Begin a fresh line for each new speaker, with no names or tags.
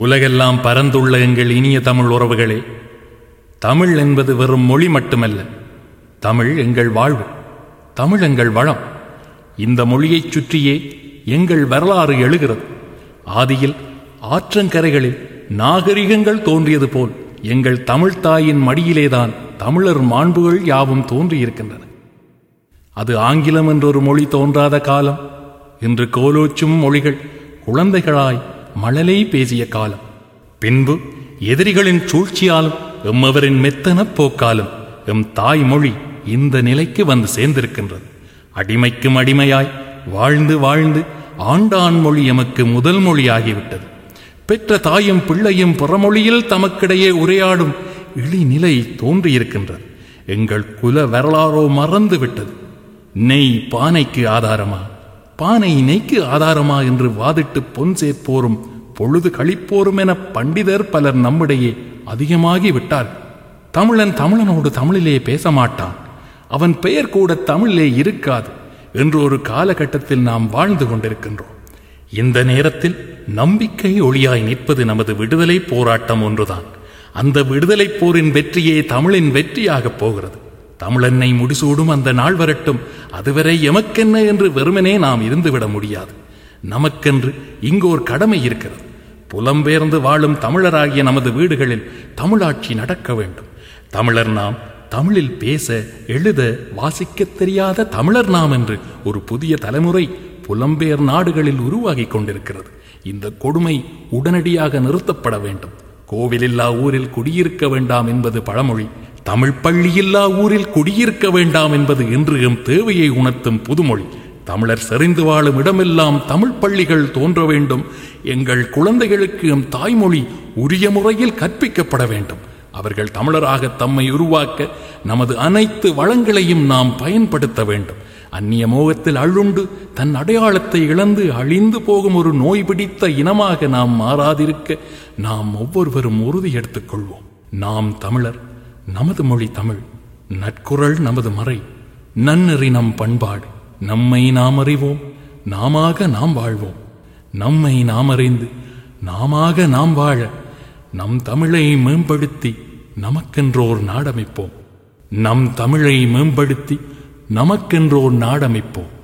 உலகெல்லாம் பரந்துள்ள எங்கள் இனிய தமிழ் உறவுகளே தமிழ் என்பது வெறும் மொழி மட்டுமல்ல தமிழ் எங்கள் வாழ்வு தமிழ் எங்கள் வளம் இந்த மொழியைச் சுற்றியே எங்கள் வரலாறு எழுகிறது ஆதியில் ஆற்றங்கரைகளில் நாகரிகங்கள் தோன்றியது போல் எங்கள் தமிழ் தாயின் மடியிலேதான் தமிழர் மாண்புகள் யாவும் தோன்றியிருக்கின்றன அது ஆங்கிலம் என்றொரு மொழி தோன்றாத காலம் இன்று கோலோச்சும் மொழிகள் குழந்தைகளாய் மழலை பேசிய காலம் பின்பு எதிரிகளின் சூழ்ச்சியாலும் எம்மவரின் மெத்தனப் போக்காலும் எம் தாய்மொழி இந்த நிலைக்கு வந்து சேர்ந்திருக்கின்றது அடிமைக்கும் அடிமையாய் வாழ்ந்து வாழ்ந்து ஆண்டான் மொழி எமக்கு முதல் மொழியாகிவிட்டது பெற்ற தாயும் பிள்ளையும் புறமொழியில் தமக்கிடையே உரையாடும் இழிநிலை தோன்றியிருக்கின்றது எங்கள் குல வரலாறோ மறந்து விட்டது நெய் பானைக்கு ஆதாரமா பானை நெய்க்கு ஆதாரமா என்று வாதிட்டு பொன் சேர்ப்போரும் பொழுது கழிப்போரும் என பண்டிதர் பலர் நம்மிடையே அதிகமாகி விட்டார் தமிழன் தமிழனோடு தமிழிலே பேச மாட்டான் அவன் பெயர் கூட தமிழிலே இருக்காது என்று ஒரு காலகட்டத்தில் நாம் வாழ்ந்து கொண்டிருக்கின்றோம் இந்த நேரத்தில் நம்பிக்கை ஒளியாய் நிற்பது நமது விடுதலை போராட்டம் ஒன்றுதான் அந்த விடுதலை போரின் வெற்றியே தமிழின் வெற்றியாகப் போகிறது தமிழென்னை முடிசூடும் அந்த நாள் வரட்டும் அதுவரை எமக்கென்ன என்று வெறுமனே நாம் இருந்துவிட முடியாது நமக்கென்று இங்கு ஒரு கடமை இருக்கிறது புலம்பெயர்ந்து வாழும் தமிழராகிய நமது வீடுகளில் தமிழாட்சி நடக்க வேண்டும் தமிழர் நாம் தமிழில் பேச எழுத வாசிக்கத் தெரியாத தமிழர் நாம் என்று ஒரு புதிய தலைமுறை புலம்பெயர் நாடுகளில் உருவாகி கொண்டிருக்கிறது இந்த கொடுமை உடனடியாக நிறுத்தப்பட வேண்டும் கோவிலில்லா ஊரில் குடியிருக்க வேண்டாம் என்பது பழமொழி தமிழ் பள்ளியில்லா ஊரில் குடியிருக்க வேண்டாம் என்பது இன்று எம் தேவையை உணர்த்தும் புதுமொழி தமிழர் செறிந்து வாழும் இடமெல்லாம் தமிழ் பள்ளிகள் தோன்ற வேண்டும் எங்கள் குழந்தைகளுக்கு எம் தாய்மொழி உரிய முறையில் கற்பிக்கப்பட வேண்டும் அவர்கள் தமிழராக தம்மை உருவாக்க நமது அனைத்து வளங்களையும் நாம் பயன்படுத்த வேண்டும் அந்நிய மோகத்தில் அழுண்டு தன் அடையாளத்தை இழந்து அழிந்து போகும் ஒரு நோய் பிடித்த இனமாக நாம் மாறாதிருக்க நாம் ஒவ்வொருவரும் உறுதி எடுத்துக் கொள்வோம் நாம் தமிழர் நமது மொழி தமிழ் நட்குரல் நமது மறை நன்னெறி நம் பண்பாடு நம்மை நாம் அறிவோம் நாமாக நாம் வாழ்வோம் நம்மை நாம் அறிந்து நாமாக நாம் வாழ நம் தமிழை மேம்படுத்தி நமக்கென்றோர் நாடமைப்போம் நம் தமிழை மேம்படுத்தி நமக்கென்றோர் நாடமைப்போம்